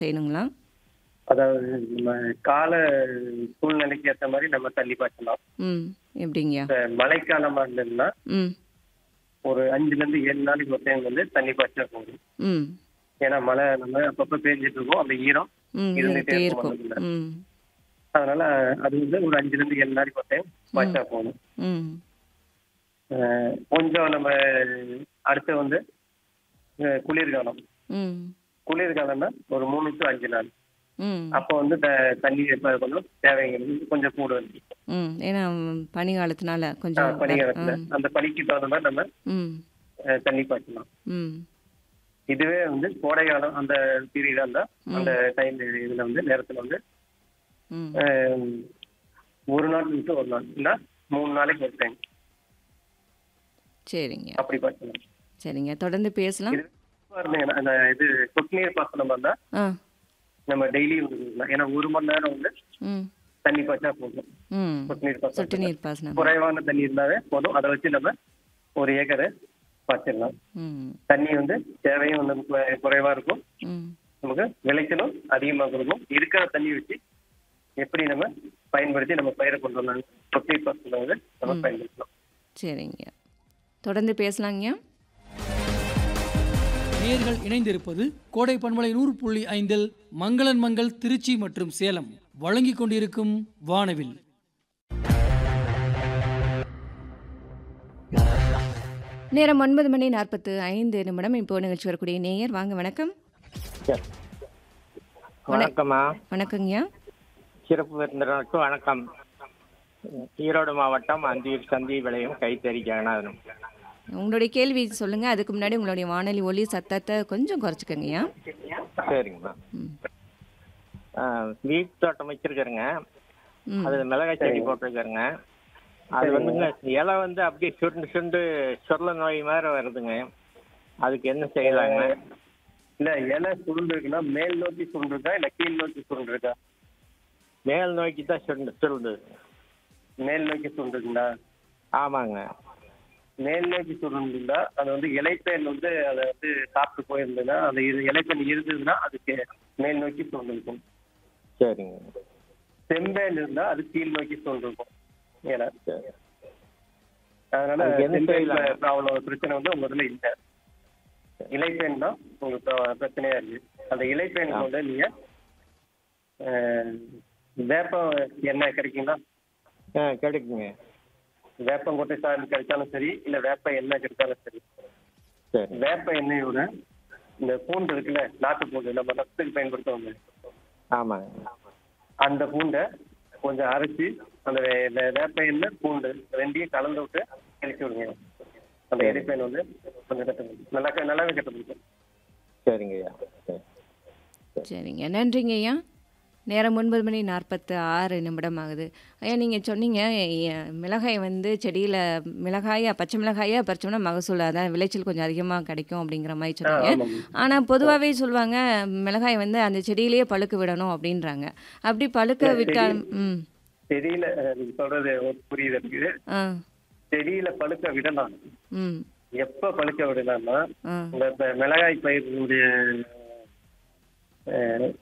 செய்யணுங்களா? அதாவது நம்ம கால சூழ்நிலைக்கு ஏத்த மாரி நம்ம தண்ணி பாய்ச்சலாம். ம். எப்படிங்கய்யா? இப்ப மழைக்காலமா இருந்ததுன்னா, ம். ஒரு 5லேருந்து 7 நாளைக்கு ஒரு டைம் வந்து தண்ணி பாய்ச்சா போதும். ம். ஏன்னா மழை நம்ம அப்பப்ப பேஞ்சிட்டு இருக்கும். அந்த ஈரம் ம். இருந்துட்டே இருந்துட்டே இருக்கும் இருக்கும். மண்ணுல. ம். அதனால அது வந்து ஒரு 5லேருந்து 7 நாளைக்கு ஒரு டைம் பாய்ச்சா போதும். ம். அ கொஞ்சம் நம்ம அடுத்து வந்து அ குளிர்காலம். ம். குளிர்காலம்னா ஒரு 3 டு 5 நாள். ம். அப்போ வந்து த தண்ணி இப்ப கொஞ்சம் தேவைங்கிறது கொஞ்சம் கூட இருக்கு. ம். ஏன்னா பனி காலத்தினால ஆ கொஞ்சம் பனிக்காலத்துல ம். அந்த பனிக்கு தகுந்த மாதிரி நம்ம ம். அ தண்ணி பாய்ச்சலாம். ம். இதுவே வந்து கோடை காலம் அந்த பீரியடா இருந்தா அந்த டைம் இதுல வந்து நேரத்துல வந்து ம். அ ஒரு நாள் விட்டு ஒரு நாள் இல்ல 3 நாளைக்கு ஒரு டைம் சரிங்க. அப்படி பாய்ச்சலாம். சரிங்க. தொடர்ந்து பேசலாம். இது இருந்தீங்கன்னா, அந்த இது சொட்டு நீர் பாசனம் வந்தா ஆ. நம்ம டெய்லி ஏன்னா ஒரு மணி நேரம் வந்து ம். தண்ணி பாய்ச்சா போதும். ம். சொட்டு நீர் சொட்டு பாசனம் நீர் பாசனம். குறைவான தண்ணி இருந்தாவே போதும். அதை வச்சு நம்ம ஒரு ஏக்கரை பாய்ச்சிடலாம். ம். தண்ணி வந்து தேவையும் வந்து கு- குறைவா இருக்கும். ம். நமக்கு விளைச்சலும் அதிகமா கொடுக்கும். இருக்கிற தண்ணி வச்சு எப்படி நம்ம பயன்படுத்தி நம்ம பயிரை கொண்டு வரலாம் சொட்டு நீர் பாசனம் வந்து நம்ம பயன்படுத்தலாம். சரிங்க. தொடர்ந்து பேசலாங்கய்யா. நேர்கள் இணைந்திருப்பது கோடை பண்பலை நூறு புள்ளி ஐந்தில் மங்களன் மங்கள் திருச்சி மற்றும் சேலம் வழங்கிக் கொண்டிருக்கும் வானவில் நேரம் ஒன்பது மணி நாற்பத்து ஐந்து நிமிடம் இப்போ நிகழ்ச்சி வரக்கூடிய நேயர் வாங்க வணக்கம் வணக்கம்மா வணக்கங்கய்யா சிறப்பு விருந்தினருக்கு வணக்கம் ஈரோடு மாவட்டம் அந்தியூர் சந்தி விளையும் கைத்தறி ஜெகநாதனம் உங்களுடைய கேள்வி சொல்லுங்க அதுக்கு முன்னாடி உங்களுடைய வானொலி ஒலி சத்தத்தை கொஞ்சம் குறைச்சிக்கங்கய்யா சரிங்கம்மா ம். ஆ, வீட்டு தோட்டம் வச்சிருக்கிறேங்க ம். அது மிளகாய் செடி போட்டிருக்கிறேங்க அது வந்துங்க இலை வந்து அப்படியே சுருண்டு சுருண்டு சொர்ல நோய் மாதிரி வருதுங்க அதுக்கு என்ன செய்யலாங்க இல்ல இலை சுருண்டு இருக்குன்னா மேல் நோக்கி சுருண்டு இருக்கா இல்ல கீழ் நோக்கி சுருண்டு இருக்கா மேல் நோக்கி தான் சுருண்டு சுருண்டு மேல் நோக்கி சுருண்டு இருக்குங்களா ஆமாங்க மேல் நோக்கி சுருண்டுங்களா அது வந்து இலைப்பேன் வந்து அதை வந்து சாப்பிட்டு போயிருந்ததுன்னா அந்த இரு இலைப்பேன் இருந்ததுன்னா அதுக்கு மேல் நோக்கி சுருண்டு இருக்கும் சரிங்க செம்பேன் இருந்தா அது கீழ் நோக்கி சுருண்டு இருக்கும் இலை சரி அதனால அதுக்கு என்ன செம்பேன் செய்யலாம்? ப்ராப்ளம் பிரச்சனை வந்து உங்க இதுல இல்ல இலைப்பேன் தான் உங்களுக்கு பிர- பிரச்சனையா இருக்கு அந்த இலைப்பேனுக்கு வந்து நீங்க அஹ், வேப்பம் எண்ணெய் கிடைக்குங்களா ஆ கிடைக்குங்க வேப்பங்கொட்டை சாறு கிடைச்சாலும் சரி இல்ல வேப்ப எண்ணெய் கிடைச்சாலும் சரி சரி வேப்ப எண்ணெயோட இந்த பூண்டு இருக்குல்ல நாட்டு பூண்டு நம்ம ரசத்துக்கு பயன்படுத்துவோம் ஆமாங்க அந்த பூண்டை கொஞ்சம் அரைச்சி அந்த வே- வே- வேப்ப எண்ணெய் பூண்டு ரெண்டையும் கலந்து விட்டு தெளிச்சு விடுங்க அந்த எரிப்பேன் வந்து கொஞ்சம் கட்ட நல்லா க- நல்லாவே கட்ட பிடிக்கும் சரிங்கய்யா சரி சரிங்க நன்றிங்க ஐயா நேரம் ஒன்பது மணி நாற்பத்து ஆறு நிமிடம் ஆகுது ஐயா நீங்கள் சொன்னீங்க எ- மிளகாய் வந்து செடியில் மிளகாயை பச்சை மிளகாயை பறிச்சோம்னா மகசூல் அதான் விளைச்சல் கொஞ்சம் அதிகமாக கிடைக்கும் அப்படிங்கிற மாதிரி சொன்னீங்க ஆமாம் ஆனால் பொதுவாகவே சொல்லுவாங்க மிளகாய் வந்து அந்த செடியிலேயே பழுக்க விடணும் அப்படின்றாங்க அப்படி பழுக்க விட்டால் ம் செடியில அஹ், நீங்க சொல்றது புரியுது எனக்கு ஆ செடியில பழுக்க விடலாம் ம் எப்ப பழுக்க விடலாம்னா ஆ இந்த இப்ப மிளகாய் பயிர்களுடைய அஹ்,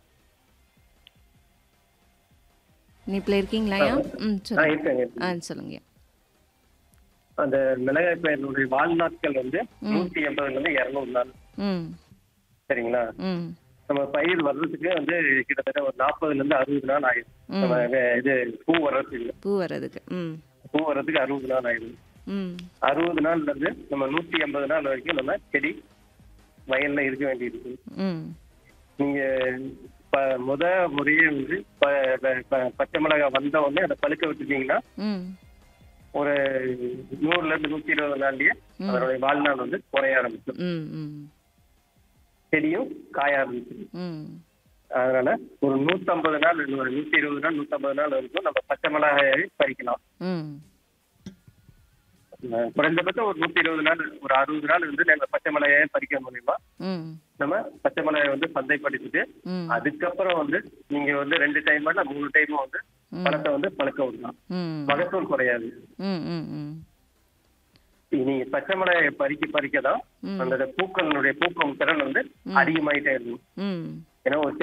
இனிப்பில் இருக்கீங்களா ஐயா ம் ஆ, சொல்லுங்க இருக்காங்க ஆ சொல்லுங்க அந்த மிளகாய் பயிர்களுடைய வாழ்நாட்கள் வந்து நூத்தி எண்பதுல இருந்து இருநூறு நாள் ம் சரிங்களா ம் நம்ம பயிர் வர்றதுக்கு வந்து கிட்டத்தட்ட ஒரு நாற்பதுல இருந்து அறுபது நாள் ஆயிடும் ம். நம்ம வே- இது பூ வர்றதுக்கு பூ வர்றதுக்கு ம் பூ வர்றதுக்கு அறுபது நாள் ஆயிடும் ம் அறுபது நாள்ல இருந்து நம்ம நூத்தி எண்பது நாள் வரைக்கும் நம்ம செடி வயல்ல இருக்க வேண்டியிருக்கு ம் நீங்க ப- முத முறையே வந்து ப- ப- ப- பச்சை மிளகாய் வந்த உடனே அதை பழுக்க விட்டுட்டீங்கன்னா ம் ஒரு நூறுல இருந்து நூத்தி இருபது நாள்லயே அதனுடைய வாழ்நாள் வந்து குறைய ஆரம்பிக்கும் ம் ம் செடியும் காய ஆரம்பிச்சிடும் ம் அதனால ஒரு நூத்தம்பது நாள் இல்ல நூத்தி இருபது நாள் நூத்தம்பது நாள் வரைக்கும் நம்ம பச்சை மிளகாயை பறிக்கலாம் ம் அஹ் குறைந்தபட்சம் ஒரு நூத்தி இருபது நாள் ஒரு அறுபது நாள் வந்து நம்ம பச்சை மிளகாயை பறிக்க முடியுமா ம் நம்ம பச்சை மிளகாயை வந்து சந்தைப்படுத்திட்டு ம் அதுக்கப்புறம் வந்து நீங்க வந்து ரெண்டு டைம் இல்ல மூணு டைமும் வந்து ம். பழத்தை வந்து பழுக்க விடலாம் ம் மகசூல் குறையாது ம் ம் ம் நீங்க பச்சை மிளகாயை பறிக்க பறிக்க தான் ம். அந்த பூக்களினுடைய பூக்கும் திறன் வந்து ம். அதிகமாயிட்டே இருக்கும் ம் ஏன்னா ஒரு